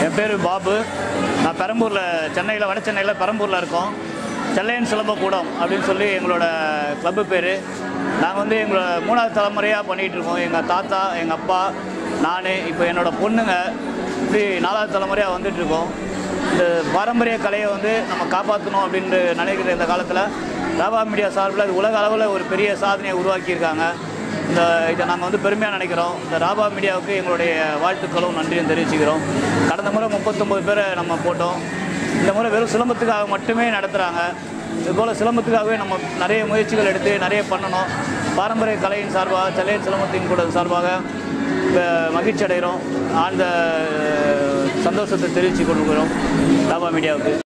என் பேர் பாபு நான் பெரம்பூரில் சென்னையில் வட சென்னையில் பெரம்பூரில் இருக்கோம் செல்லையன் சிலம்பக்கூடம் அப்படின்னு சொல்லி எங்களோட கிளப்பு பேர் நாங்கள் வந்து எங்களோட மூணாவது தலைமுறையாக பண்ணிகிட்டு இருக்கோம் எங்கள் தாத்தா எங்கள் அப்பா நான் இப்போ என்னோட பொண்ணுங்க இப்படி நாலாவது தலைமுறையாக வந்துட்டுருக்கோம் இந்த பாரம்பரிய கலையை வந்து நம்ம காப்பாற்றணும் அப்படின்னு நினைக்கிற இந்த காலத்தில் ராபா மீடியா சார்பில் இது உலக அளவில் ஒரு பெரிய சாதனையை உருவாக்கியிருக்காங்க இந்த இதை நாங்கள் வந்து பெருமையாக நினைக்கிறோம் இந்த ராபா மீடியாவுக்கு எங்களுடைய வாழ்த்துக்களும் நன்றியும் தெரிவிச்சுக்கிறோம் கடந்த முறை முப்பத்தொம்பது பேரை நம்ம போட்டோம் இந்த முறை வெறும் சிலம்பத்துக்காக மட்டுமே நடத்துகிறாங்க இதுபோல் சிலம்பத்துக்காகவே நம்ம நிறைய முயற்சிகள் எடுத்து நிறைய பண்ணணும் பாரம்பரிய கலையின் சார்பாக செல்லையன் சிலம்பத்தின் கூட சார்பாக அஹ், மகிழ்ச்சி அடைகிறோம் ஆழ்ந்த அஹ், சந்தோஷத்தை தெரிவித்துக் கொள்கிறோம் ராபா மீடியாவுக்கு